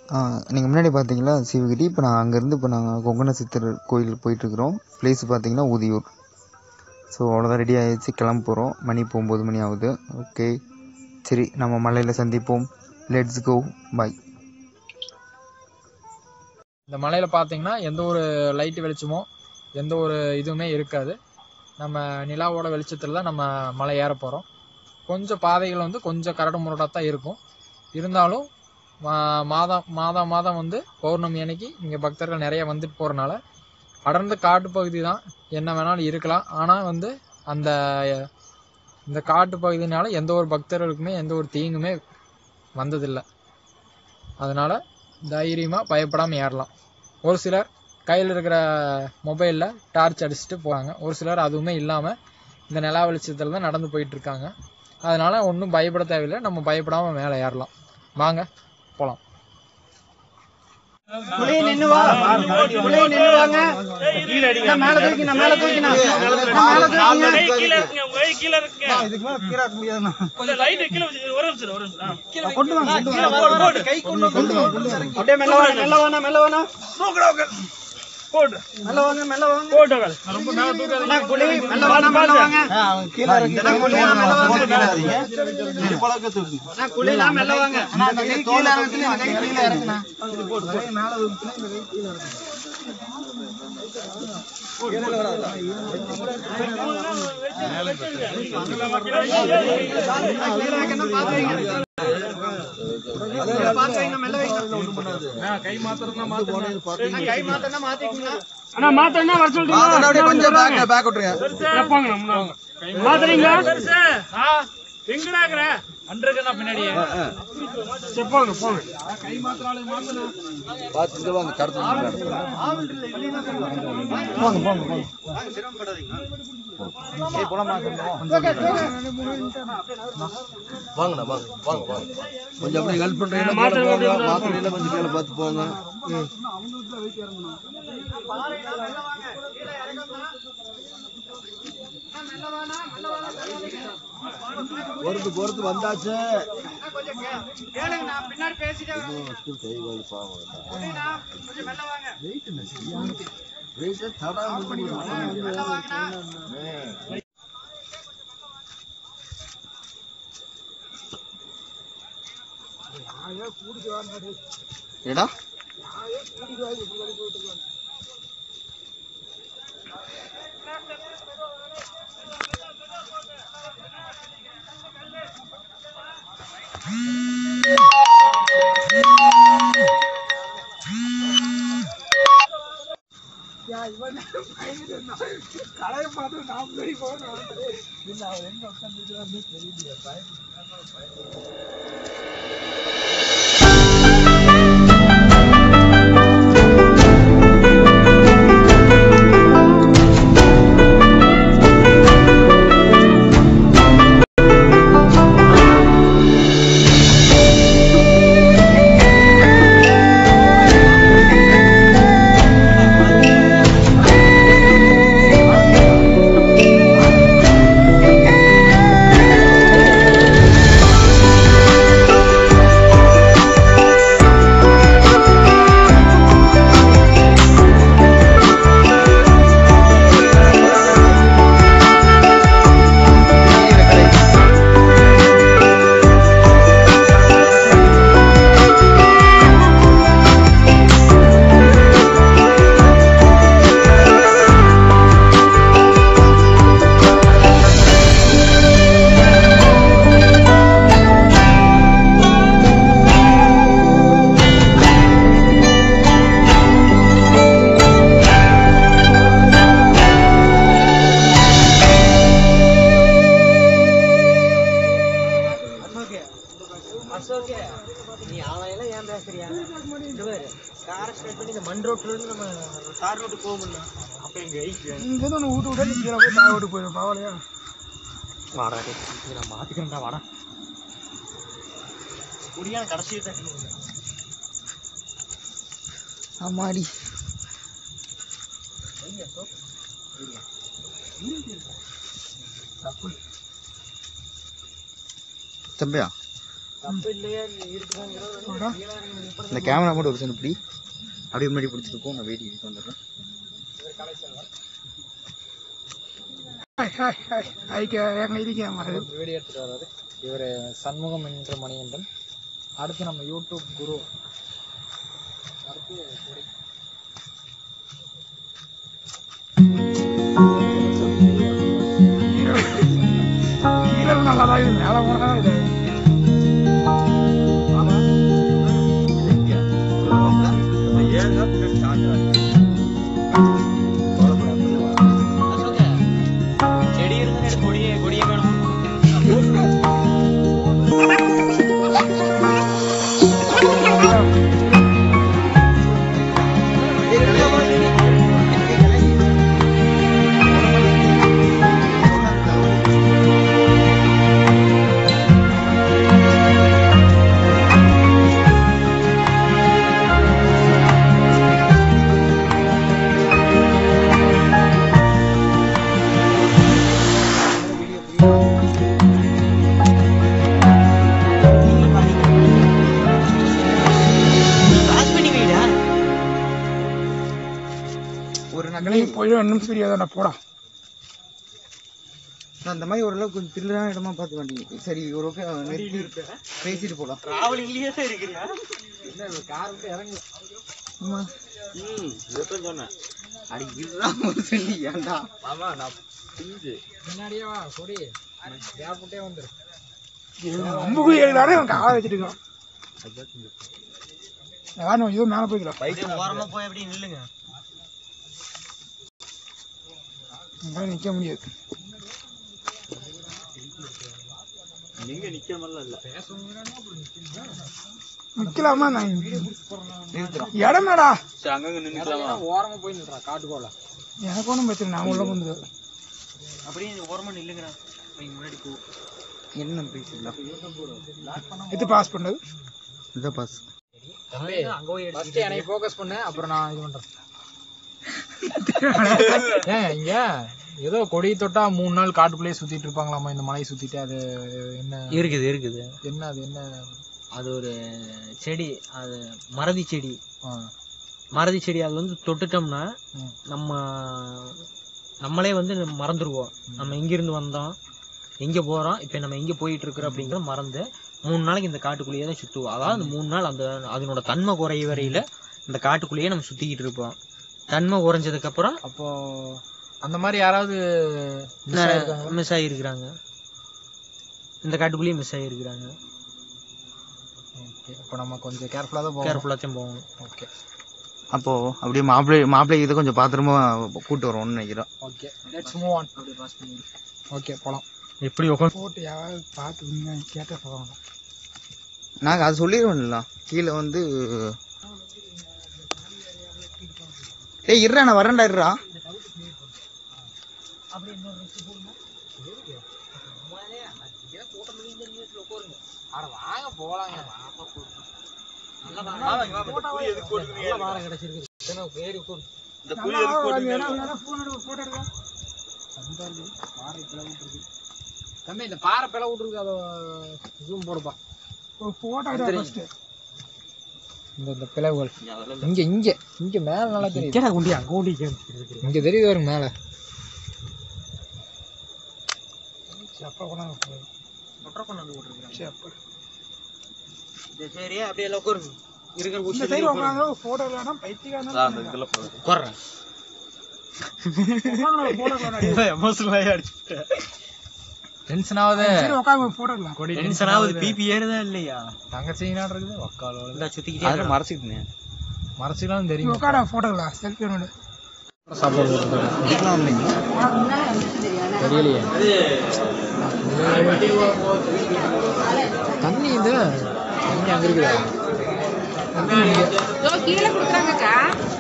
நீங்கள் முன்னாடி பார்த்தீங்களா சிவகிரி இப்போ நான் அங்கேருந்து இப்போ நாங்கள் கொங்கண சித்தர் கோயிலுக்கு போயிட்டுருக்குறோம் பிளேஸ் பார்த்தீங்கன்னா ஊதியூர் ஸோ அவ்வளோதான் ரெடி ஆகிடுச்சு கிளம்ப போகிறோம் மணி இப்போ ஒம்பது மணி ஆகுது ஓகே சரி நம்ம மலையில் சந்திப்போம் லெட்ஸ் கோ பாய் இந்த மலையில் பார்த்தீங்கன்னா எந்த ஒரு லைட் வெளிச்சமோ எந்த ஒரு இதுவுமே இருக்காது நம்ம நிலாவோட வெளிச்சத்தில் தான் நம்ம மலை ஏற போகிறோம் கொஞ்சம் பாதைகள் வந்து கொஞ்சம் கரடு முரடாக தான் இருக்கும் இருந்தாலும் மா- மாதம் மாதம் மாதம் வந்து பௌர்ணமி அன்னைக்கு இங்கே பக்தர்கள் நிறைய வந்துட்டு போகிறனால அடர்ந்த காட்டு பகுதி தான் என்ன வேணாலும் இருக்கலாம் ஆனால் வந்து அந்த இந்த காட்டு பகுதினால எந்த ஒரு பக்தர்களுக்குமே எந்த ஒரு தீங்குமே வந்ததில்லை அதனால் தைரியமாக பயப்படாமல் ஏறலாம் ஒரு சிலர் கையில் இருக்கிற மொபைலில் டார்ச் அடிச்சுட்டு போகிறாங்க ஒரு சிலர் அதுவுமே இல்லாமல் இந்த நிலா வெளிச்சத்தில் தான் நடந்து போயிட்டு இருக்காங்க அதனால் ஒன்றும் பயப்பட தேவையில்லை நம்ம பயப்படாமல் மேலே ஏறலாம் வாங்க போகலாம் புலி நின்னு வா புலி நின்னு வாங்க நான் மேல தூக்கி நான் மேல தூக்கி நான் நான் மேல தூக்கி கொண்டு வாங்க கொண்டு வாங்க அப்படியே மெல்ல வாங்க மெல்ல வாங்க மெல்ல வாங்க மெல்ல வாங்க மெல்ல வாங்க அண்ணா, புலி மெல்ல வாங்க மெல்ல வாங்க அண்ணா, புலி மெல்ல வாங்க அண்ணா, புலிலாம் மெல்ல வாங்க அண்ணா, இந்த கை கீழே இறங்குச்சுன்னா, இந்த கை கீழே இறங்குண்ணா. கீழே வைக்கணும், பார்த்து வைங்க. பார்த்து வைங்க, மெல்ல வைங்க. அண்ணா, கை மாத்தணும்னா மாத்திக்கோங்க. அண்ணா மாத்தனா வர சொல்றீங்க கொஞ்சம் பேக் பேக் விட்டுருங்க போங்க முன்னாடி மாத்துறீங்களா எங்கடா இருக்கற அன்றைக்கு நான் பின்னாடியே சரி போங்க போங்க வாங்கண்ணா வாங்க வாங்க வாங்க கொஞ்சம் அப்படியே ஹெல்ப் பண்றீங்கன்னா மேல போங்க மாத்திரையில கொஞ்சம் கீழே பார்த்து போங்க பொறுத்து பொறுத்து வந்தாச்சு கேளுங்க, நான் பின்னாடி பேசிட்டே வரேன். கை கால் பாவம் புலிண்ணா, கொஞ்சம் மெல்ல வாங்க. வெயிட் தடா மெல்ல வாங்கண்ணா. ஏடா அசோகே, நீ அவனையெல்லாம் ஏன் பேசுறியா? இங்க பாரு, car start பண்ணி இந்த மண் ரோட்ல இருந்து நம்ம தார் ரோட்டுக்கு போக முடியல. அப்ப எங்க eight வாடா டேய், இங்க நான் மாத்திக்கிறேன்டா, வாடா. முடியான கடைசி தட்டி ஆமாடி தம்பியா இந்த கேமரா மட்டும் ஒரு சின்ன இப்படி அப்படியே முன்னாடி பிடிச்சிருக்கோம் நான் வெயிட் பண்ணிட்டு வந்துடுறேன் வீடியோ எடுத்துட்டு வர்றாரு இவர் சண்முகம் என்ற மணிகண்டன் அடுத்து நம்ம யூடியூப் குரு அடுத்து கொடி. செடி இருக்கு கொடியே கொடியே வேணும் காசு பண்ணி வைடா ஒரு நகலை போய் ரெண்டு நிமிஷம் தெரியாதா போடா நான் அந்த மாதிரி ஓரளவுக்கு கொஞ்சம் தில்லான இடமா பார்த்து வண்டி சரி ஒரு ஓகே நிறுத்தி பேசிட்டு போலாம் டிராவலிங்லயே தான் இருக்கிறியா ஆமா ம் இதான் சொன்னேன் அடி இதுதான் ஒரு சொல்லி ஏன்டா ஆமா நான் பிஞ்சு முன்னாடியே வா கொடி கேப் விட்டே வந்துரு அம்புக்கு ஏழுதானே அவன் காலை வச்சுட்டு இருக்கான் யாரும் இதோ மேலே போய்க்கலாம் பைக் ஓரமா போய் அப்படியே நில்லுங்க உங்களால நிக்க முடியாது நீங்க நிக்க மாதிரிலாம் இல்ல நிக்கலாமா நான் இடமேடா சரி அங்கங்க நின்னுக்கலாமா ஓரமா போய் நின்றா காட்டுக்கோல எனக்கு ஒன்றும் பிரச்சனை நான் உள்ள வந்து அப்படியே நீ ஓரமா நில்லுங்கடா நீங்க முன்னாடி போ என்ன பேசிக்கலாம் எது பாஸ் பண்ணது இதான் பாஸ் தம்பி ஃபர்ஸ்ட் என்னை ஃபோக்கஸ் பண்ணு அப்புறம் நான் இது பண்றேன் ஏன் இங்க ஏதோ கொடி தொட்டா மூணு நாள் காட்டுக்குள்ளேயே சுத்திட்டு இருப்பாங்களாமா இந்த மலையை சுத்திட்டு அது என்ன இருக்குது இருக்குது என்ன அது என்ன அது ஒரு செடி அது மறதி செடி ஆ, மறதி செடி அது வந்து தொட்டுட்டோம்னா ம். நம்ம நம்மளே வந்து மறந்துடுவோம் நம்ம எங்கிருந்து வந்தோம் எங்க போறோம் இப்ப நம்ம எங்க போயிட்டு இருக்கிறோம் அப்படிங்கறத மறந்து மூணு நாளைக்கு இந்த காட்டுக்குள்ளேயே தான் சுத்துவோம் அதாவது அந்த மூணு நாள் அந்த அதனோட தன்மை குறைய வரையில இந்த காட்டுக்குள்ளேயே நம்ம சுத்திக்கிட்டு இருப்போம் தன்மை குறைஞ்சதுக்கு அப்புறம் அப்போ அந்த மாதிரி யாராவது miss ஆயிருக்காங்களா? மிஸ் ஆகிருக்கிறாங்க இந்த காட்டுக்குள்ளேயே மிஸ் ஆகிருக்கிறாங்க Okay, அப்போ நம்ம கொஞ்சம் கேர்ஃபுல்லா தான் போகணும் கேர்ஃபுல்லாத்தையும் போகணும் ஓகே அப்போ அப்படியே மாப்பிள்ளை மாப்பிள்ளை இதை கொஞ்சம் பத்திரமா கூட்டு வரோம்னு நினைக்கிறோம் okay let's move on okay போலாம் எப்படி உட்காந்து போட்டு யாராவது பார்த்து கேட்ட சொல்லுவாங்க நாங்க அது சொல்லிடுவோம்ல கீழே வந்து ஏய் இருடா நான் வரேன்டா இருடா அட வாங்க போலாங்க தம்பி இந்த பாறை பிளவு விட்டுருக்கு அதை ஜூம் போடுப்பா ஒரு போட்டோ ஃபர்ஸ்ட் இந்த இந்த பிளவுகள் இங்க இங்க இங்க மேல நல்லா தெரியுது இங்க தெரியுது வரும் மேல செப்ப கொண்டாந்து செப்ப சரி அப்படியே எல்லாம் உட்காருங்க இருக்கிற இந்த சைடு உட்காந்து போட்டோ இல்லைனா பைத்தியம் உட்கார்றேன் போட்டோ எமோஷனல் ஆகி அடிச்சுட்டேன் டென்ஷன் ஆகுது சரி உட்காந்து போட்டோ இல்லை கொடி டென்ஷன் ஆகுது பிபி ஏறுதா இல்லையா தங்கச்சி இருக்குது வக்காலோட இந்த சுத்திக்கிட்டே இருக்கா. மறைச்சிக்கிட்டேன் மறைச்சிக்கலாம் தெரியும் உட்கார போட்டோ இல்லை செல்ஃபி ஒன்று சாப்பாடு தெரியலையே தண்ணி இந்த தண்ணி அங்க இருக்குதா தண்ணி இங்க. கீழே கொடுக்குறாங்கக்கா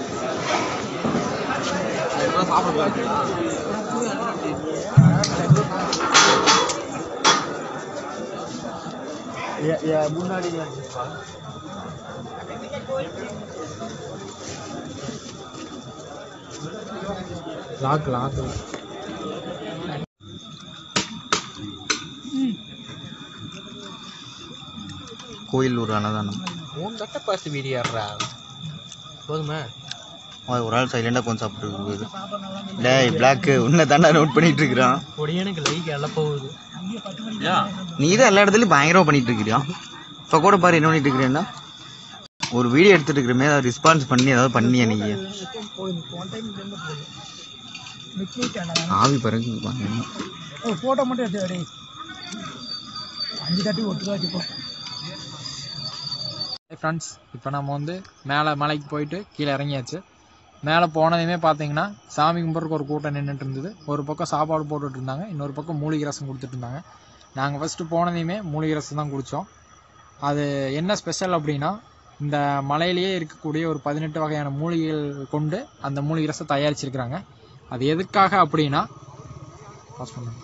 லாக் லாக் கோயில் ஒரு அன்னதானம் உன் தட்டை பார்த்து வீடியாடுறா போதுமா அவன் ஒரு ஆள் சைலண்டாக கொஞ்சம் சாப்பிட்டு இருக்குது டேய் பிளாக்கு உன்னை தாண்டா நோட் பண்ணிட்டு இருக்கிறான் பொடியனுக்கு லைக் எல்லாம் போகுது நீ தான் எல்லா இடத்துலயும் பயங்கரமா பண்ணிட்டு இருக்கிறியா இப்ப கூட பாரு என்ன பண்ணிட்டு இருக்கிறேன்னா ஒரு வீடியோ எடுத்துட்டு இருக்கிறமே அதை ரெஸ்பான்ஸ் பண்ணி ஏதாவது பண்ணியா நீ ஆவி பிறகு போட்டோ மட்டும் எடுத்து அஞ்சு தட்டி ஒட்டுக்கா வச்சுப்போ ஃப்ரெண்ட்ஸ் இப்போ நம்ம வந்து மேலே மலைக்கு போயிட்டு கீழே இறங்கியாச்சு மேலே போனதுமே பார்த்தீங்கன்னா சாமி கும்பிட்றதுக்கு ஒரு கூட்டம் நின்றுட்டு இருந்தது ஒரு பக்கம் சாப்பாடு போட்டுட்டு இருந்தாங்க இன்னொரு பக்கம் மூலிகை ரசம் கொடுத்துட்டு இருந்தாங்க நாங்கள் ஃபஸ்ட்டு போனதையுமே மூலிகை ரசம் தான் குடித்தோம் அது என்ன ஸ்பெஷல் அப்படின்னா இந்த மலையிலேயே இருக்கக்கூடிய ஒரு பதினெட்டு வகையான மூலிகைகள் கொண்டு அந்த மூலிகை ரசம் தயாரிச்சிருக்கிறாங்க அது எதுக்காக அப்படின்னா பாஸ் பண்ணுங்க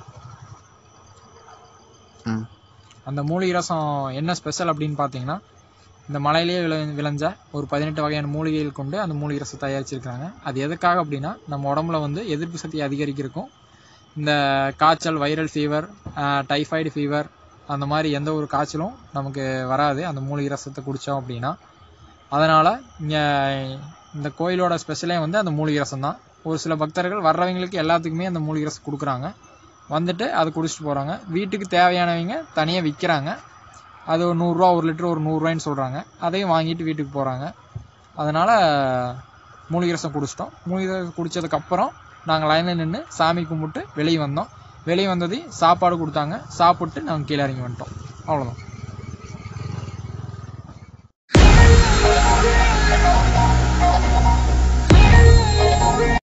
ம். அந்த மூலிகை ரசம் என்ன ஸ்பெஷல் அப்படின்னு பார்த்தீங்கன்னா இந்த மலையிலேயே விளை விளைஞ்ச ஒரு பதினெட்டு வகையான மூலிகைகள் கொண்டு அந்த மூலிகை ரசம் தயாரிச்சிருக்காங்க அது எதுக்காக அப்படின்னா நம்ம உடம்புல வந்து எதிர்ப்பு சக்தி அதிகரிக்கிறதுக்கும் இந்த காய்ச்சல் வைரல் ஃபீவர் டைஃபாய்டு ஃபீவர் அந்த மாதிரி எந்த ஒரு காய்ச்சலும் நமக்கு வராது அந்த மூலிகை ரசத்தை குடித்தோம் அப்படின்னா அதனால் இங்கே இந்த கோயிலோட ஸ்பெஷலே வந்து அந்த மூலிகை ரசம் தான் ஒரு சில பக்தர்கள் வர்றவங்களுக்கு எல்லாத்துக்குமே அந்த மூலிகை ரசம் கொடுக்குறாங்க வந்துட்டு அதை குடிச்சிட்டு போகிறாங்க வீட்டுக்கு தேவையானவங்க தனியாக விற்கிறாங்க அது ஒரு நூறுரூவா ஒரு லிட்டர் ஒரு நூறுரூவாய்ன்னு சொல்கிறாங்க அதையும் வாங்கிட்டு வீட்டுக்கு போகிறாங்க அதனால் மூலிகை ரசம் குடிச்சிட்டோம் மூலிகை ரசம் குடித்ததுக்கப்புறம் நாங்கள் லைனில் நின்று சாமி கும்பிட்டு வெளியே வந்தோம் வெளியே வந்ததையும் சாப்பாடு கொடுத்தாங்க சாப்பிட்டு நாங்கள் கீழே இறங்கி வந்துட்டோம் அவ்வளோதான்